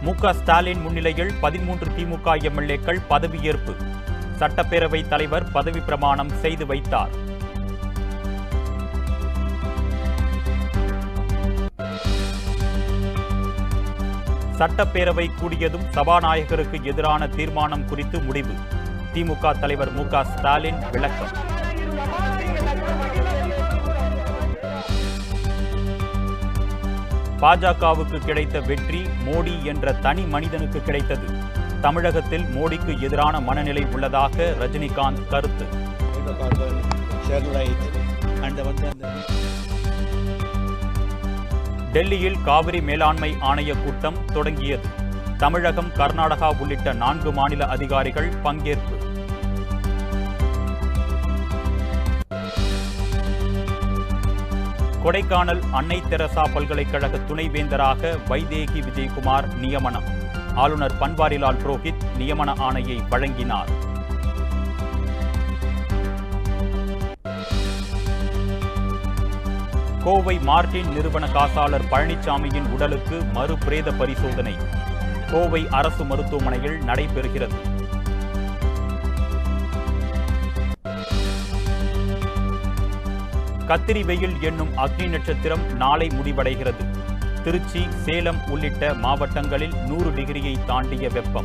மு க ஸ்டாலின் முன்னிலையில் பதிமூன்று திமுக எம்எல்ஏக்கள் பதவியேற்பு சட்டப்பேரவைத் தலைவர் பதவி பிரமாணம் செய்து வைத்தார் சட்டப்பேரவை கூடியதும் சபாநாயகருக்கு எதிரான தீர்மானம் குறித்து முடிவு திமுக தலைவர் மு க ஸ்டாலின் விளக்கம் பாஜகவுக்கு கிடைத்த வெற்றி மோடி என்ற தனி மனிதனுக்கு கிடைத்தது தமிழகத்தில் மோடிக்கு எதிரான மனநிலை உள்ளதாக ரஜினிகாந்த் கருத்து hydrocarbon, Sterlite, and வந்து அந்த டெல்லியில் காவிரி மேலாண்மை ஆணைய கூட்டம் தொடங்கியது தமிழகம் கர்நாடகா உள்ளிட்ட நான்கு மாநில அதிகாரிகள் பங்கேற்பு கொடைக்கானல் அன்னை தெரசா பல்கலைக்கழக துணைவேந்தராக வைதேகி விஜயகுமார் நியமனம் ஆளுநர் பன்வாரிலால் புரோஹித் நியமன ஆணையை வழங்கினார் கோவை மார்டின் நிறுவன காசாளர் பழனிசாமியின் உடலுக்கு மறு பிரேத பரிசோதனை கோவை அரசு மருத்துவமனையில் நடைபெறுகிறது கத்திரி வெயில் என்னும் அக்னி நட்சத்திரம் நாளை முடிவடைகிறது திருச்சி சேலம் உள்ளிட்ட மாவட்டங்களில் நூறு டிகிரியை தாண்டிய வெப்பம்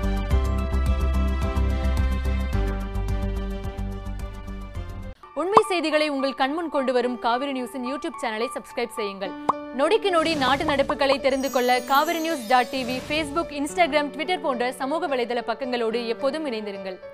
உண்மை செய்திகளை உங்கள் கண்முன் கொண்டு வரும் காவிரி நியூஸின் யூடியூப் சேனலை சப்ஸ்கிரைப் செய்யுங்கள் நொடிக்கு நொடி நாட்டு நடப்புகளை தெரிந்து கொள்ள Kaveri news dot TV Facebook Instagram Twitter போன்ற சமூக வலைதள பக்கங்களோடு எப்போதும் இணைந்திருங்கள்